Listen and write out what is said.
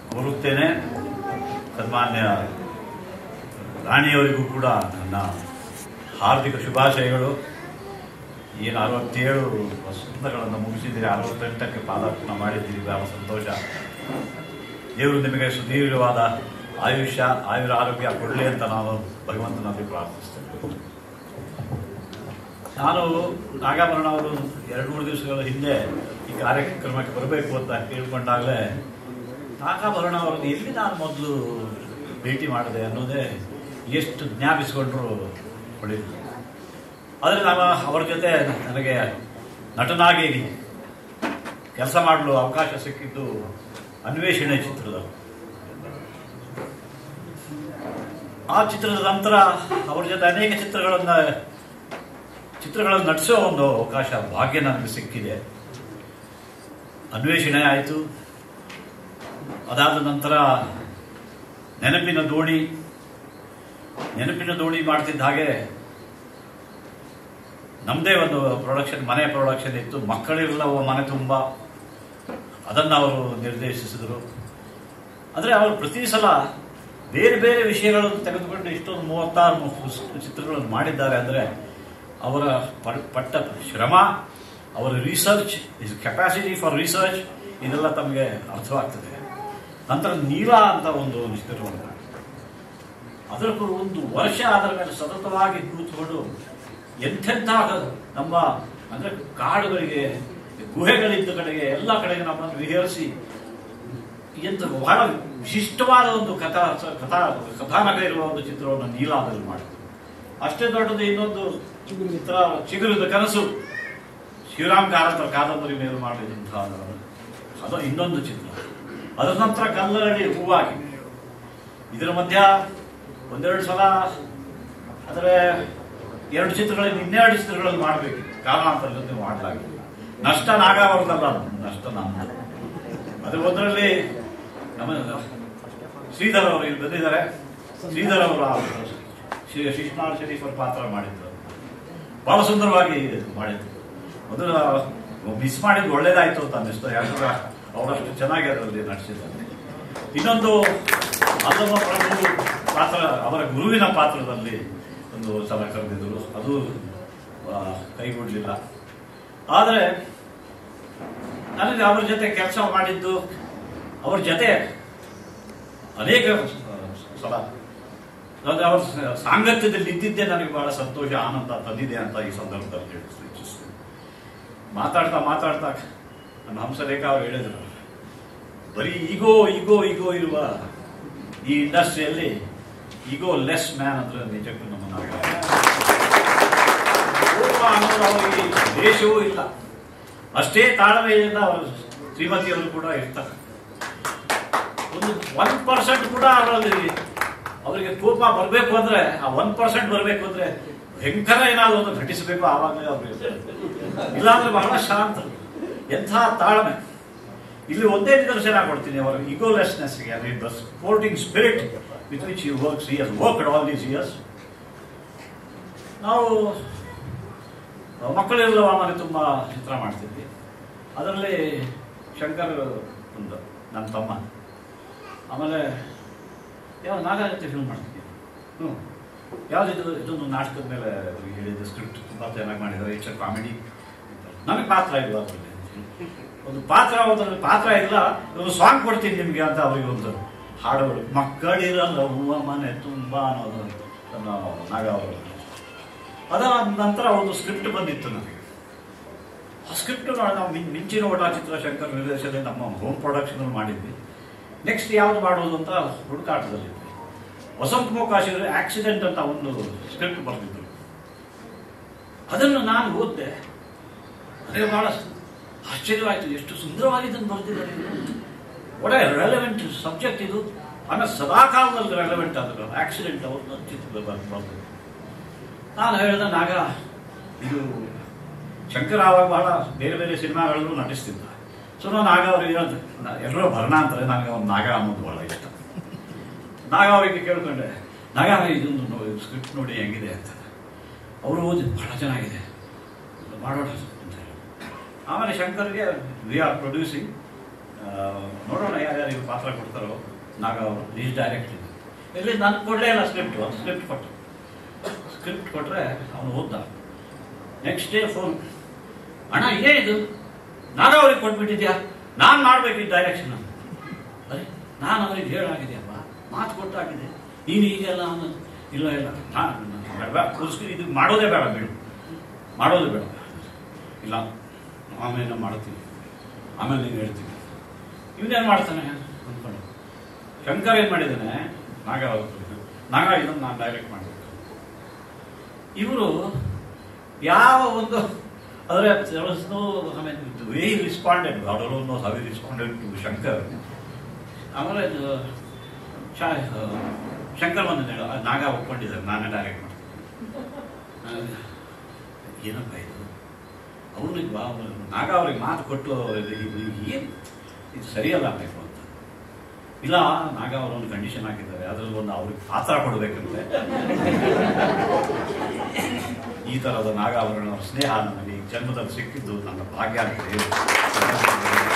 ಕೋರುತ್ತೇನೆ ಸನ್ಮಾನ್ಯ ರಾಣಿಯವರಿಗೂ ಕೂಡ ನನ್ನ ಹಾರ್ದಿಕ ಶುಭಾಶಯಗಳು ಏನು ಅರವತ್ತೇಳು ವಸಂತಗಳನ್ನು ಮುಗಿಸಿದ್ದೀರಿ ಅರವತ್ತೆಂಟಕ್ಕೆ ಪಾದಾರ್ಪಣೆ ಮಾಡಿದ್ದೀರಿ ಬಹಳ ಸಂತೋಷ ದೇವರು ನಿಮಗೆ ಸುದೀರ್ಘವಾದ ಆಯುಷ್ಯ ಆಯುರ ಆರೋಗ್ಯ ಕೊಡಲಿ ಅಂತ ನಾನು ಭಗವಂತನಲ್ಲಿ ಪ್ರಾರ್ಥಿಸ್ತೇನೆ ನಾನು ನಾಗಾಭರಣ ಅವರು ಎರಡು ಮೂರು ದಿವಸಗಳ ಹಿಂದೆ ಈ ಕಾರ್ಯಕ್ರಮಕ್ಕೆ ಬರಬೇಕು ಅಂತ ಕೇಳ್ಕೊಂಡಾಗಲೇ ನಾಗಾಭರಣ ಅವರನ್ನು ಎಲ್ಲಿ ನಾನು ಮೊದಲು ಭೇಟಿ ಮಾಡಿದೆ ಅನ್ನೋದೇ ಎಷ್ಟು ಜ್ಞಾಪಿಸಿಕೊಂಡ್ರು ಒಳ್ಳೆಯದು ಆದರೆ ನಾನು ಅವರ ಜೊತೆ ನನಗೆ ನಟನಾಗಿ ಕೆಲಸ ಮಾಡಲು ಅವಕಾಶ ಸಿಕ್ಕಿದ್ದು ಅನ್ವೇಷಣೆ ಚಿತ್ರದ ಆ ಚಿತ್ರದ ನಂತರ ಅವರ ಜೊತೆ ಅನೇಕ ಚಿತ್ರಗಳನ್ನು ಚಿತ್ರಗಳನ್ನು ನಟಿಸೋ ಒಂದು ಅವಕಾಶ ಭಾಗ್ಯ ನನಗೆ ಸಿಕ್ಕಿದೆ ಅನ್ವೇಷಣೆ ಆಯಿತು ಅದಾದ ನಂತರ ನೆನಪಿನ ದೋಣಿ ನೆನಪಿನ ದೋಣಿ ಮಾಡ್ತಿದ್ದ ಹಾಗೆ ನಮ್ಮದೇ ಒಂದು ಪ್ರೊಡಕ್ಷನ್ ಮನೆ ಪ್ರೊಡಕ್ಷನ್ ಇತ್ತು ಮಕ್ಕಳಿರಲವ ಮನೆ ತುಂಬ ಅದನ್ನು ಅವರು ನಿರ್ದೇಶಿಸಿದರು ಅಂದರೆ ಅವರು ಪ್ರತಿ ಸಲ ಬೇರೆ ಬೇರೆ ವಿಷಯಗಳನ್ನು ತೆಗೆದುಕೊಂಡು ಇಷ್ಟೊಂದು ಮೂವತ್ತಾರು ಮು- ಚಿತ್ರಗಳನ್ನು ಮಾಡಿದ್ದಾರೆ ಅಂದರೆ ಅವರ ಪ- ಪಟ್ಟ ಶ್ರಮ ಅವರ research is capacity for research ಇದೆಲ್ಲ ತಮಗೆ ಅರ್ಥವಾಗ್ತದೆ ನಂತರ ನೀಲ ಅಂತ ಒಂದು ಚಿತ್ರವನ್ನು ಅದರ ಕೂಡ ಒಂದು ವರ್ಷ ಅದರ ಮೇಲೆ ಸತತವಾಗಿ ಕೂತ್ಕೊಂಡು ಎಂಥೆಂಥ ನಮ್ಮ ಅಂದರೆ ಕಾಡುಗಳಿಗೆ ಗುಹೆಗಳಿದ್ದ ಕಡೆಗೆ ಎಲ್ಲ ಕಡೆಗೆ ನಮ್ಮನ್ನು ವಿಹರಿಸಿ ಎಂತ ಬಹಳ ವಿಶಿಷ್ಟವಾದ ಒಂದು ಕಥಾ ಕಥಾ ಕಥಾನಕ ಇರುವ ಒಂದು ಚಿತ್ರವನ್ನು ನೀಲಾದಲ್ಲಿ ಮಾಡಿದ್ರು ಅಷ್ಟೇ ದೊಡ್ಡದು ಇನ್ನೊಂದು ಚಿತ್ರ ಚಿಗುರಿದ ಕನಸು ಶಿವರಾಮ್ ಕಾರಂತರ ಕಾದಂಬರಿ ಮೇಲೆ ಮಾಡಿದಂತಹ ಅದು ಇನ್ನೊಂದು ಚಿತ್ರ ಅದರ ನಂತರ ಕಲ್ಲರಡಿ ಹೂವಾಗಿ ಇದರ ಮಧ್ಯ ಒಂದೆರಡು ಸಲ ಆದರೆ ಎರಡು ಚಿತ್ರಗಳಲ್ಲಿ ಇನ್ನೆರಡು ಚಿತ್ರಗಳಲ್ಲಿ ಮಾಡಬೇಕು ಕಾರಣಾಂತರದಲ್ಲಿ ಮಾಡಲಾಗಿಲ್ಲ ನಷ್ಟ ನಾಗಾವರದಲ್ಲ ನಷ್ಟ ನಮ್ಮದು ಅದು ಒಂದರಲ್ಲಿ ನಮ್ಮ ಶ್ರೀಧರ್ ಅವರು ಇಲ್ಲಿ ಬಂದಿದ್ದಾರೆ ಶ್ರೀಧರ್ ಅವರು ಆ ಶ್ರೀ ಶಿಶ್ನಾಳ್ ಶರೀಫರ್ ಪಾತ್ರ ಮಾಡಿದ್ರು ಬಹಳ ಸುಂದರವಾಗಿ ಮಾಡಿದ್ರು ಮೊದಲು ಮಿಸ್ ಮಾಡಿದ್ದು ಒಳ್ಳೇದಾಯ್ತು ಅಂತ ಅನ್ನಿಸ್ತು ಯಾಕಂದ್ರೆ ಅವರಷ್ಟು ಚೆನ್ನಾಗಿ ಅದರಲ್ಲಿ ನಟಿಸಿದ್ದಾರೆ ಇನ್ನೊಂದು ಅದಮ್ಮ ಪ್ರಭು ಪಾತ್ರ ಅವರ ಗುರುವಿನ ಪಾತ್ರದಲ್ಲಿ ಒಂದು ಸಲ ಕರೆದಿದ್ದರು ಅದು ಆ, ಕೈಗೂಡಲಿಲ್ಲ ಆದರೆ ನನಗೆ ಅವರ ಜೊತೆ ಕೆಲಸ ಮಾಡಿದ್ದು ಅವ್ರ ಜೊತೆ ಅನೇಕ ಸಲ ಅದು ಅವರ ಸಾಂಗತ್ಯದಲ್ಲಿ ಇದ್ದಿದ್ದೇ ನನಗೆ ಬಹಳ ಸಂತೋಷ ಆನಂದ ತಂದಿದೆ ಅಂತ ಈ ಸಂದರ್ಭದಲ್ಲಿ ಹೇಳಿ ಇಚ್ಛಿಸ್ತೀನಿ ಮಾತಾಡ್ತಾ ಮಾತಾಡ್ತಾ ನನ್ನ ಹಂಸರೇಖ ಅವರು ಹೇಳಿದರು ಬರೀ ಈಗೋ ಈಗೋ ಈಗೋ ಇರುವ ಈ ಇಂಡಸ್ಟ್ರಿಯಲ್ಲಿ ಈಗೋ ಲೆಸ್ ಮ್ಯಾನ್ ಅಂದ್ರೆ ನಿಜಕ್ಕೂ ನಮ್ಮ ನಾಗ ಕೋಪ ಅನ್ನೋದು ಅವರಿಗೆ ದೇಶವೂ ಇಲ್ಲ ಅಷ್ಟೇ ತಾಳ್ಮೆಯಿಂದ ಅವರು ಶ್ರೀಮತಿಯವರು ಕೂಡ ಇರ್ತಾರೆ ಒಂದು ಒನ್ ಪರ್ಸೆಂಟ್ ಕೂಡ ಅವರಲ್ಲಿ ಅವರಿಗೆ ಕೋಪ ಬರಬೇಕು ಅಂದ್ರೆ ಆ ಒನ್ ಪರ್ಸೆಂಟ್ ಬರಬೇಕು ಅಂದ್ರೆ ಭಯಂಕರ ಏನಾದ್ರು ಒಂದು ಘಟಿಸಬೇಕು ಆವಾಗಲೇ ಅವ್ರಿಗೆ ಇಲ್ಲಾಂದ್ರೆ ಬಹಳ ಶಾಂತ ಎಂಥ ತಾಳ್ಮೆ ಇಲ್ಲಿ ಒಂದೇ ನಿದರ್ಶನ ಕೊಡ್ತೀನಿ ಅವರ ಇಗೋಲೆಸ್ನೆಸ್ಗೆ ಅಂದ್ರೆ the sporting spirit with which you works he has worked all these years ನಾವು ಮಕ್ಕಳೆಲ್ಲ ಮನೆ ತುಂಬ ಚಿತ್ರ ಮಾಡ್ತಿದ್ವಿ ಅದರಲ್ಲಿ ಶಂಕರ್ ಒಂದು ನನ್ನ ತಮ್ಮ ಆಮೇಲೆ ಯಾವ ನಾಗಾ ಜೊತೆ ಫಿಲ್ಮ್ ಮಾಡ್ತಿದ್ವಿ ಹ್ಞೂ ಯಾವುದಿದು ಇದೊಂದು ನಾಟಕದ ಮೇಲೆ ಅವ್ರಿಗೆ ಹೇಳಿದ್ದು ಸ್ಕ್ರಿಪ್ಟ್ ತುಂಬ ಚೆನ್ನಾಗಿ ಮಾಡಿದ್ದಾರೆ ಇಟ್ಸ್ ಕಾಮಿಡಿ ನನಗೆ ಪಾತ್ರ ಇಲ್ಲ ಅದರಲ್ಲಿ ಒಂದು ಪಾತ್ರ ಅದರಲ್ಲಿ ಪಾತ್ರ ಇಲ್ಲ ಒಂದು ಸಾಂಗ್ ಕೊಡ್ತೀನಿ ನಿಮಗೆ ಅಂತ ಅವರಿಗೆ ಒಂದು ಹಾಡುಗಳು ಮಕ್ಕಳಿರಲ್ಲ ಹೂವ ಮನೆ ತುಂಬ ಅನ್ನೋದು ನಮ್ಮ ನಾಗ ಅವರು ಅದಾದ ನಂತರ ಒಂದು ಸ್ಕ್ರಿಪ್ಟ್ ಬಂದಿತ್ತು ನನಗೆ ಆ ಸ್ಕ್ರಿಪ್ಟ್ ನಾವು ಮಿಂ- ಮಿಂಚಿನ ಓಟ ಚಿತ್ರ ಶಂಕರ್ ನಿರ್ದೇಶನದಲ್ಲಿ ನಮ್ಮ ಹೋಮ್ ಪ್ರೊಡಕ್ಷನ್ ಮಾಡಿದ್ವಿ ನೆಕ್ಸ್ಟ್ ಯಾವ್ದು ಮಾಡೋದು ಅಂತ ಹುಡುಕಾಟದಲ್ಲಿದ್ವಿ ವಸಂತ ಮೋಕಾಶಿಗಳು ಆಕ್ಸಿಡೆಂಟ್ ಅಂತ ಒಂದು ಸ್ಕ್ರಿಪ್ಟ್ ಬರೆದಿದ್ರು ಅದನ್ನು ನಾನು ಓದಿದೆ ನನಗೆ ಬಹಳ ಆಶ್ಚರ್ಯವಾಯಿತು ಎಷ್ಟು ಸುಂದರವಾಗಿ ಇದನ್ನು ಬರೆದಿದ್ದಾರೆ ಒಳ್ಳೆ ರೆಲೆವೆಂಟ್ ಸಬ್ಜೆಕ್ಟ್ ಇದು ಆಮೇಲೆ ಸದಾ ಕಾಲದಲ್ಲಿ ರೆಲೆವೆಂಟ್ ಆದರು ಆಕ್ಸಿಡೆಂಟ್ ಅವ್ರದ್ದು ಚಿತ್ರದ ಬರೆದು ನಾನು ಹೇಳಿದ ನಾಗ ಇದು ಶಂಕರ್ ಆವಾಗ ಬಹಳ ಬೇರೆ ಬೇರೆ ಸಿನಿಮಾಗಳಲ್ಲೂ ನಟಿಸ್ತಿದ್ದ ಸೊ ನಾನು ನಾಗ ಅವ್ರಿಗೆ ಹೇಳಿದೆ ಎಲ್ಲರೂ ಭರಣ ಅಂತಾರೆ ನನಗೆ ಒಂದು ನಾಗ ಅನ್ನೋದು ಬಹಳ ಇಷ್ಟ ನಾಗ ಅವರಿಗೆ ಕೇಳ್ಕೊಂಡೆ ನಾಗ ಇದೊಂದು ಸ್ಕ್ರಿಪ್ಟ್ ನೋಡಿ ಹೆಂಗಿದೆ ಅಂತ ಅವರು ಓದಿ ಬಹಳ ಚೆನ್ನಾಗಿದೆ ಮಾಡೋಣ ಅಂತ ಹೇಳಿ. ಆಮೇಲೆ ಶಂಕರ್ಗೆ ವಿ ಆರ್ ಪ್ರೊಡ್ಯೂಸಿಂಗ್ ಆ, ನೋಡೋಣ ಯಾರ್ಯಾರು ಇವ್ರು ಪಾತ್ರ ಕೊಡ್ತಾರೋ ನಾಗ ಅವರು ಈಸ್ ಡೈರೆಕ್ಟ್ ಇಲ್ಲಿ ನಾನು ಕೊಡಲೇ ಇಲ್ಲ ಸ್ಕ್ರಿಪ್ಟ್ ಸ್ಕ್ರಿಪ್ಟ್ ಕೊಟ್ಟು ಸ್ಕ್ರಿಪ್ಟ್ ಕೊಟ್ಟರೆ ಅವನು ಓದ್ದ ನೆಕ್ಸ್ಟ್ ಡೇ ಫೋನ್ ಅಣ್ಣ ಇದೇ ಇದು ನಾಗ ಅವ್ರಿಗೆ ಕೊಟ್ಬಿಟ್ಟಿದ್ಯಾ ನಾನು ಮಾಡ್ಬೇಕಿದ್ದ ಡೈರೆಕ್ಷನ್ ಅರೆ ನಾನು ಅವ್ರಿಗೆ ಹೇಳಾಗಿದೆಯಪ್ಪ ಮಾತು ಕೊಟ್ಟಾಗಿದೆ ನೀನು ಈಗೆಲ್ಲ ಅವನು ಇಲ್ಲ ಇಲ್ಲ ನಾನು ಬೇಡ ಕೂರಿಸ್ಕೊಂಡು ಇದು ಮಾಡೋದೇ ಬೇಡ ಬಿಡು ಮಾಡೋದೇ ಬೇಡ ಇಲ್ಲ ಆಮೇಲೆ ನಾವು ಮಾಡ್ತೀವಿ ಆಮೇಲೆ ನೀನು ಹೇಳ್ತೀವಿ ಇವನೇನು ಮಾಡ್ತಾನೆ ಅಂದ್ಕೊಂಡು ಶಂಕರ್ ಏನು ಮಾಡಿದ್ದಾನೆ ನಾಗ ಅವ್ರು ನಾಗ ಇದನ್ನು ನಾನು ಡೈರೆಕ್ಟ್ ಮಾಡಬೇಕು ಇವರು ಯಾವ ಒಂದು ಆದರೆ no I mean way responded God alone knows how responded to Shankar ಆಮೇಲೆ ಇದು ಶಾ ಶಂಕರ್ ಒಂದು ಹೇಳ ನಾಗ ಒಪ್ಕೊಂಡಿದ್ದಾರೆ ನಾನೇ ಡೈರೆಕ್ಟ್ ಮಾಡ್ತೀನಿ ಏನಪ್ಪ ಇದು ಅವನಿಗೆ ಬಾ ನಾಗ ಅವ್ರಿಗೆ ಮಾತು ಕೊಟ್ಟು ಏನು ಇದು ಸರಿಯಲ್ಲ ಬೇಕು ಅಂತ ಇಲ್ಲ ನಾಗ ಅವರು ಒಂದು ಕಂಡೀಷನ್ ಹಾಕಿದ್ದಾರೆ ಅದ್ರಲ್ಲಿ ಒಂದು ಅವ್ರಿಗೆ ಪಾತ್ರ ಕೊಡಬೇಕಂತೆ ಈ ಥರದ ನಾಗಾಭರಣ ಅವರ ಸ್ನೇಹ ನನಗೆ ಈ ಜನ್ಮದಲ್ಲಿ ಸಿಕ್ಕಿದ್ದು ನನ್ನ ಭಾಗ್ಯ ಅಂತ ಹೇಳಿ